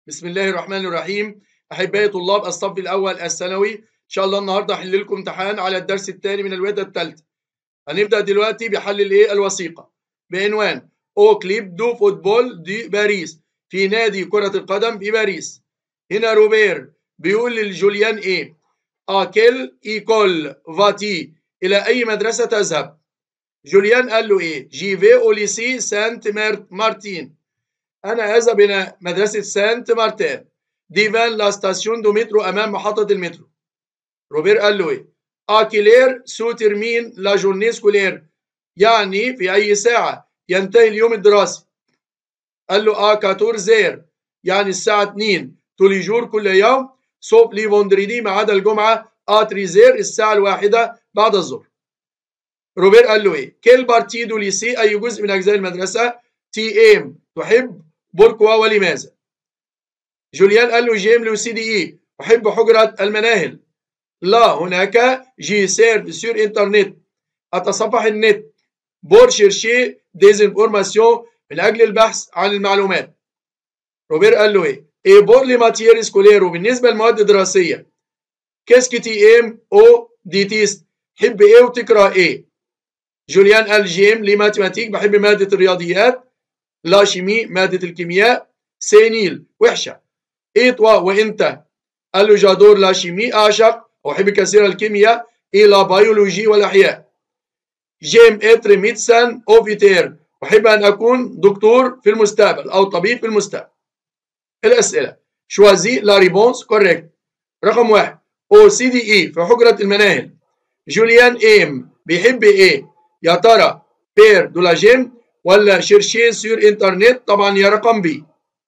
بسم الله الرحمن الرحيم احبائي طلاب الصف الاول الثانوي ان شاء الله النهارده هحل لكم امتحان على الدرس الثاني من الوحده الثالثه هنبدا دلوقتي بحل الايه الوثيقه بعنوان او كليب دو فوتبول دي باريس في نادي كره القدم في باريس هنا روبير بيقول لجوليان ايه اكل ايكول فاتي الى اي مدرسه تذهب جوليان قال له ايه جي في او ليسي سانت مارتين أنا أذهب إلى مدرسة سانت مارتين ديفان لا ستاسيون دو مترو أمام محطة المترو روبير قال له إيه أكيلير سو ترمين لا جورني سكولير يعني في أي ساعة ينتهي اليوم الدراسي قال له آ كاتور زير يعني الساعة 2 تولي جور كل يوم سوف لي فوندريدي ما عدا الجمعة آ تريزير الساعة الواحدة بعد الظهر روبير قال له إيه كيل بارتيدو ليسي أي جزء من أجزاء المدرسة تي إم تحب بوركوا ولماذا؟ جوليان قال له جيم لو سي دي اي أحب حجرة المناهل لا هناك جي سيرف سور انترنت أتصفح النت بور شيرشي ديزنفورماسيون من أجل البحث عن المعلومات روبير قال له ايه؟ ايه بور لي ماتيير سكولير وبالنسبة للمواد الدراسية كيسكي تي ام او دي تيست تحب ايه وتقرا ايه؟ جوليان قال جيم لي ماتيماتيك بحب مادة الرياضيات لا شيمي مادة الكيمياء سينيل وحشة إيه توا وإنت قال له جادور لا شيمي أعشق أحب كثير الكيمياء إيه لا بيولوجي والأحياء جيم إتر ميتسان أوفيتير أحب أن أكون دكتور في المستقبل أو طبيب في المستقبل الأسئلة شوازي لا ريبونس كوريكت رقم واحد أو سي دي إي في حجرة المناهل جوليان إيم بيحب إيه يا ترى بير دولا جيم ولا شيرشي سور انترنت طبعا يا رقم بي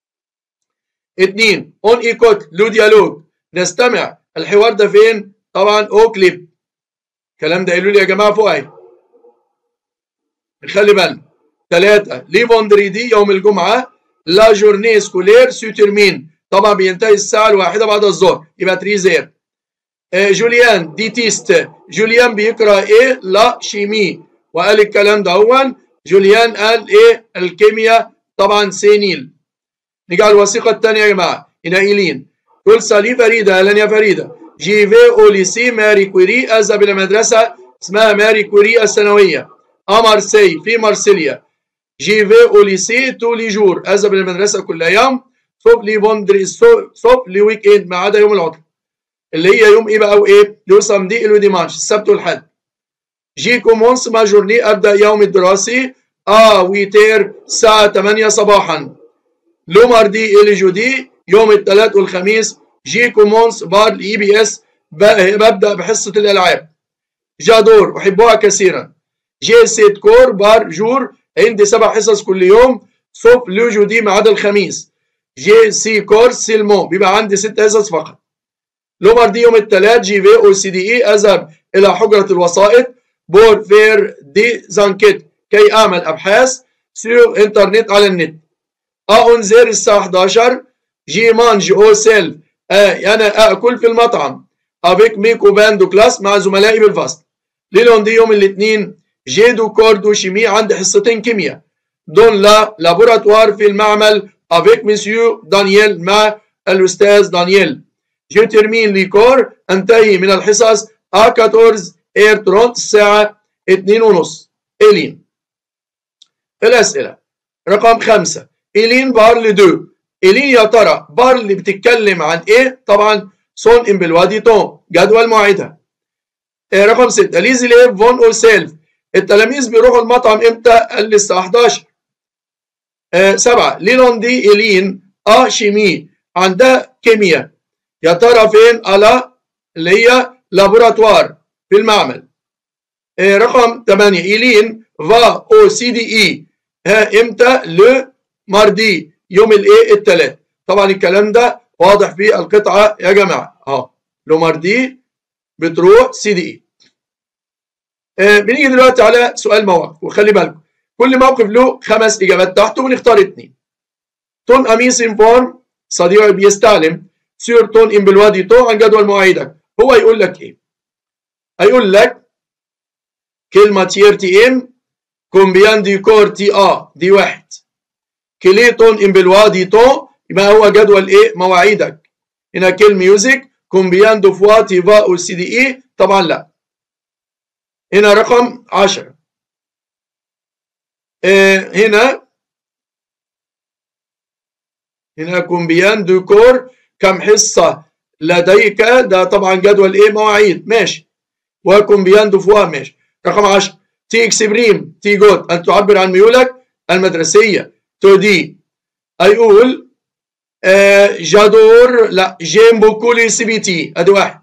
اتنين اون ايكوت لو ديالوج نستمع الحوار ده فين طبعا او كليب الكلام ده قالوا لي يا جماعه فوق اهي خلي بالنا ثلاثة لي فوندريدي يوم الجمعة لا جورني سكولير سو ترمين طبعا بينتهي الساعة الواحدة بعد الظهر يبقى تريزير آه جوليان ديتيست جوليان بيقرأ ايه لا شيمي وقال الكلام ده هو جوليان قال ايه الكيمياء طبعا سينيل نيجي على الوثيقه الثانيه يا جماعه هنا ايلين كل سالي فريده اهلا يا فريده جي في او ليسي ماري كوري اذهب الى مدرسه اسمها ماري كوري الثانويه امارسي في مارسيليا جي في او ليسي تو لي جور اذهب الى المدرسه كل يوم صوف لي فوندري صوف لي ويك اند ما عدا يوم العطله اللي هي يوم ايه بقى وايه؟ لو سامدي لو ديمانش السبت والحد جي كومونس ما جورني ابدا يوم الدراسي اه ويتير الساعة 8 صباحا لو ماردي الي جودي يوم الثلاث والخميس جي كومونس بار الاي بي اس ببدا بحصة الالعاب جادور احبها كثيرا جي سيت كور بار جور عندي سبع حصص كل يوم صوف لو جودي ما عدا الخميس جي سي كورس سيلمون بيبقى عندي ست حصص فقط لو ماردي يوم الثلاث جي في او سي دي اي اذهب الى حجرة الوسائط بور فير دي زانكيت كي اعمل ابحاث سير انترنت على النت اونزير الساعه 11 جي مانج او سيل آه انا اكل في المطعم افيك ميكو باندو كلاس مع زملائي بالفصل ليلون دي يوم الاثنين جي دو كوردو شيمي عندي حصتين كيمياء دون لا لابوراتوار في المعمل افيك مسيو دانييل مع الاستاذ دانييل جي ترمين ليكور انتهي من الحصص ا 14 اير 30 الساعه 2 ونص إلين الأسئلة رقم خمسة إيلين بارل دو إيلين يا ترى بارل بتتكلم عن إيه؟ طبعا سون إم بالوادي تون جدول موعدها إيه رقم ستة ليزي ليف فون أو سيلف التلاميذ بيروحوا المطعم إمتى؟ قال لي الساعة 11 إيه سبعة ليلون دي إيلين أ شيمي عندها كيمياء يا ترى فين؟ على اللي هي لابوراتوار في المعمل إيه رقم 8 إيلين فا او سي دي اي ها امتى لو ماردي يوم الايه الثلاث طبعا الكلام ده واضح في القطعه يا جماعه اهو لو ماردي بتروح سي دي اي آه بنيجي دلوقتي على سؤال مواقف وخلي بالكم كل موقف له خمس اجابات تحته ونختار اثنين تون اميس انفورم صديقي بيستعلم سير تون ام بالوادي تو عن جدول مواعيدك هو يقول لك ايه هيقول لك كلمه تير تي ام كومبيان دي كور تي ا دي واحد كليتون ام بالوادي تو يبقى هو جدول ايه مواعيدك هنا كل ميوزك كومبيان دو فوا تيفا او سي دي اي طبعا لا هنا رقم 10 آه هنا هنا كومبيان دو كور كم حصة لديك ده طبعا جدول ايه مواعيد ماشي وكومبيان دو فوا ماشي رقم 10 تي اكسبريم تي جود ان تعبر عن ميولك المدرسية تو دي ايقول آه جادور لا جيم بوكو لي سي بي تي ادي واحد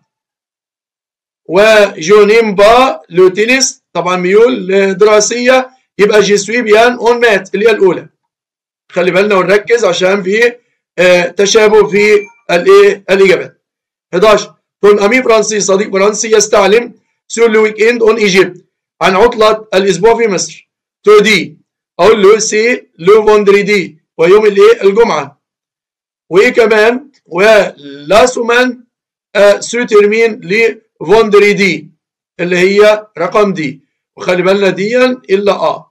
وجو نيم با لو تنس طبعا ميول دراسية يبقى جي سوي بيان اون مات اللي هي الاولى خلي بالنا ونركز عشان في آه تشابه في الايه الاجابات 11 كون امي فرنسي صديق فرنسي يستعلم سور لو ويك اند اون ايجيبت عن عطلة الاسبوع في مصر تو دي اقول له سي لو فوندريدي ويوم الايه الجمعة وايه كمان ولا سومان آه سو ترمين لفوندريدي اللي هي رقم دي وخلي بالنا ديا الا اه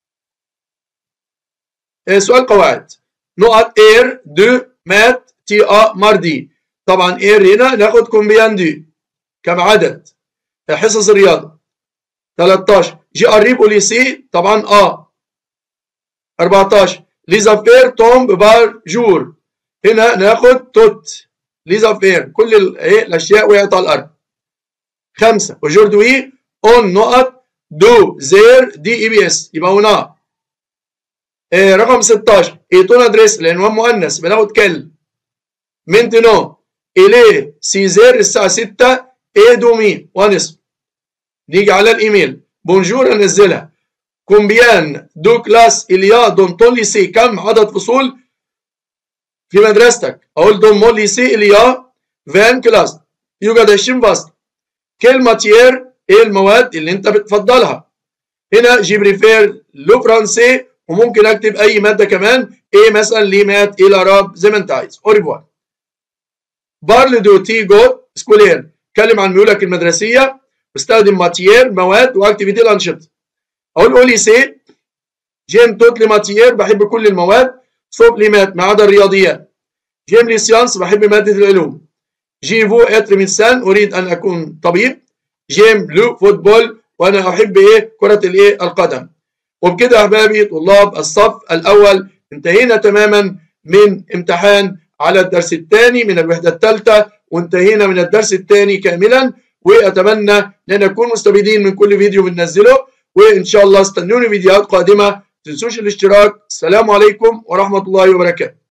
سؤال قواعد نقط اير دو مات تي ا ماردي طبعا اير هنا ناخد كومبيان دي كم عدد حصص الرياضه 13 جي اريب وليسي طبعا اه 14 ليزافير توم بار جور هنا ناخد توت ليزافير كل الايه الاشياء وقعت على الارض خمسه وجوردوي اون نقط دو زير دي اي بي اس يبقى هنا آه رقم 16 ايتون ادريس العنوان مؤنث بناخد كل مينتينو اليه سيزير الساعه 6 ايه دومي ونصف نيجي على الايميل بونجور انزلها كومبيان دو كلاس اليا دون تون ليسي كم عدد فصول في مدرستك اقول دون مون ليسي اليا فان كلاس يوجد 20 فصل كل ماتير ايه المواد اللي انت بتفضلها هنا جي بريفير لو فرانسي وممكن اكتب اي ماده كمان ايه مثلا لي مات ايه العرب زي ما انت عايز اوريفوار بارل دو تي جو سكولير اتكلم عن ميولك المدرسيه واستخدم ماتير مواد واكتيفيتي الانشطه اقول قولي سي جيم توت لي ماتير بحب كل المواد صوب لي مات ما عدا الرياضيات جيم لي سيانس بحب ماده العلوم جيفو اتر ميدسان اريد ان اكون طبيب جيم لو فوتبول وانا احب ايه كره الايه القدم وبكده يا احبابي طلاب الصف الاول انتهينا تماما من امتحان على الدرس الثاني من الوحده الثالثه وانتهينا من الدرس الثاني كاملا واتمنى ان نكون مستفيدين من كل فيديو بننزله وان شاء الله استنوني فيديوهات قادمه ما تنسوش الاشتراك السلام عليكم ورحمه الله وبركاته